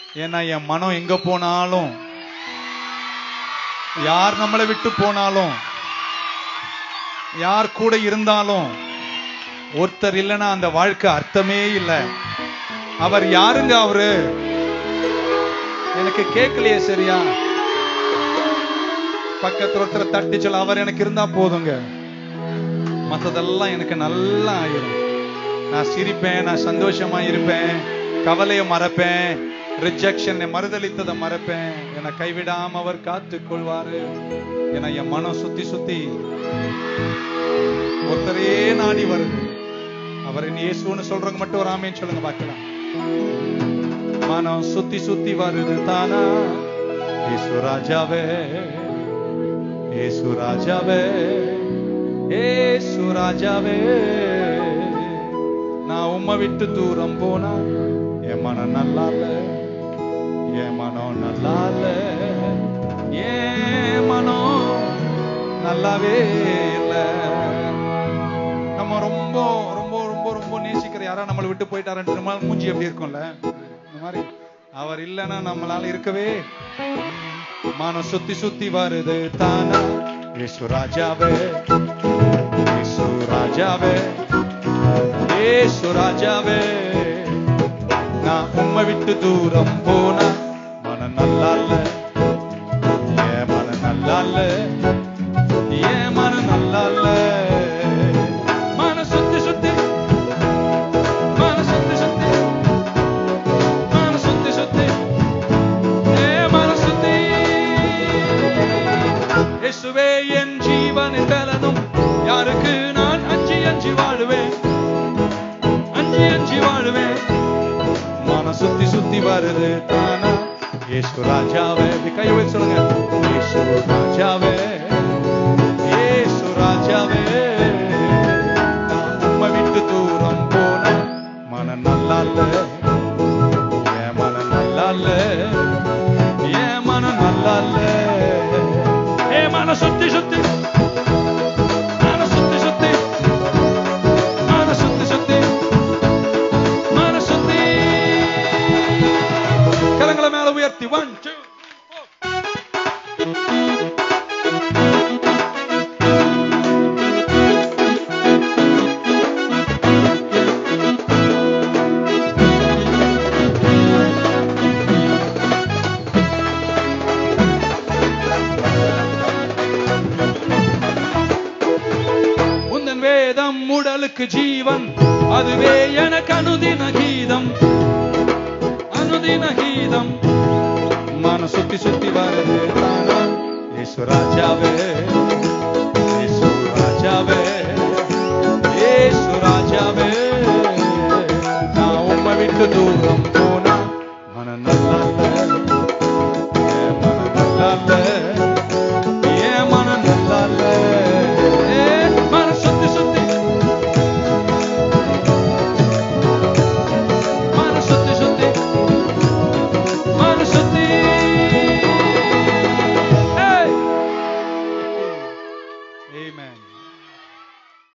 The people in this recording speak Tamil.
ஏன்னா என் மனம் எங்க போனாலும் யார் நம்மளை விட்டு போனாலும் யார் கூட இருந்தாலும் ஒருத்தர் இல்லைன்னா அந்த வாழ்க்கை அர்த்தமே இல்லை அவர் யாருங்க அவரு எனக்கு கேட்கலையே சரியா பக்கத்துல ஒருத்தர் தட்டி சொல்ல அவர் எனக்கு இருந்தா போதுங்க மத்ததெல்லாம் எனக்கு நல்லா ஆயிரும் நான் சிரிப்பேன் நான் சந்தோஷமா இருப்பேன் கவலையை மறப்பேன் ரிஜெக்ஷன் மறுதளித்ததை மறப்பேன் என்னை கைவிடாம அவர் காத்துக் கொள்வாரு ஏன்னா என் மனம் சுத்தி சுத்தி ஒருத்தரே நாடி வருது அவர் இயேசுன்னு சொல்றவங்க மட்டும் ஒரு ஆமேன்னு சொல்லுங்க பார்க்கலாம் மனம் சுத்தி சுத்தி வருது தானா இயேசு ராஜாவே இயேசு ராஜாவே இயேசு ராஜாவே நான் உம்மை விட்டு தூரம் போனா என் மனம் நல்லா இல்ல என் மனம் நல்லா இல்ல என் மனம் நல்லாவே இல்ல நம்ம ரொம்ப ரொம்ப ரொம்ப ரொம்ப நேசிக்கிற யாரா நம்மளை விட்டு போயிட்டாரன்ட்டு நம்ம மூஞ்சி எப்படி இருக்கும்ல இந்த மாதிரி அவர் இல்லைன்னா நம்மளால இருக்கவே மனம் சுத்தி சுத்தி வருது தானா இயேசு ராஜாவே இயேசு ராஜாவே இயேசு ராஜாவே நான் உம்மை விட்டு தூரம் போனா மனம் நல்லா இல்ல ஏன் மனம் நல்லா இல்ல ஏன் மனம் நல்லா இல்ல மனம் சுத்தி சுத்தி மனம் சுத்தி சுத்தி மனம் சுத்தி சுத்தி ஏ மனம் சுத்தி இயேசுவே என் ஜீவனின் பலனும் யாருக்கு நான் அஞ்சி அஞ்சி வாழுவேன் அஞ்சி அஞ்சி வாழுவேன் மனம் சுத்தி சுத்தி வருது தானா இயேசு ராஜாவே இப்படி கை வச்சு சொல்லுங்க இயேசு ராஜாவே இயேசு ராஜாவே நான் உம்மை விட்டு தூரம் போன மனம் நல்லா இல்ல என் மனம் நல்லா இல்ல என் மனம் நல்லா இல்ல ஏ மனம் சுத்தி சுத்தி மனம் சுத்தி சுத்தி மனம் சுத்தி சுத்தி மனம் சுத்தி கரங்களை மேல உயர்த்தி ஒன் டூ உந்தன் வேதம் உடலுக்கு ஜீவன் அதுவே எனக்கு அனுதின கீதம் அனுதின கீதம் மன சுத்தி சுத்தி வருது தானா இயேசு ராஜாவே இயேசு ராஜாவே இயேசு ராஜாவே நான் உம்மை விட்டு தூரம்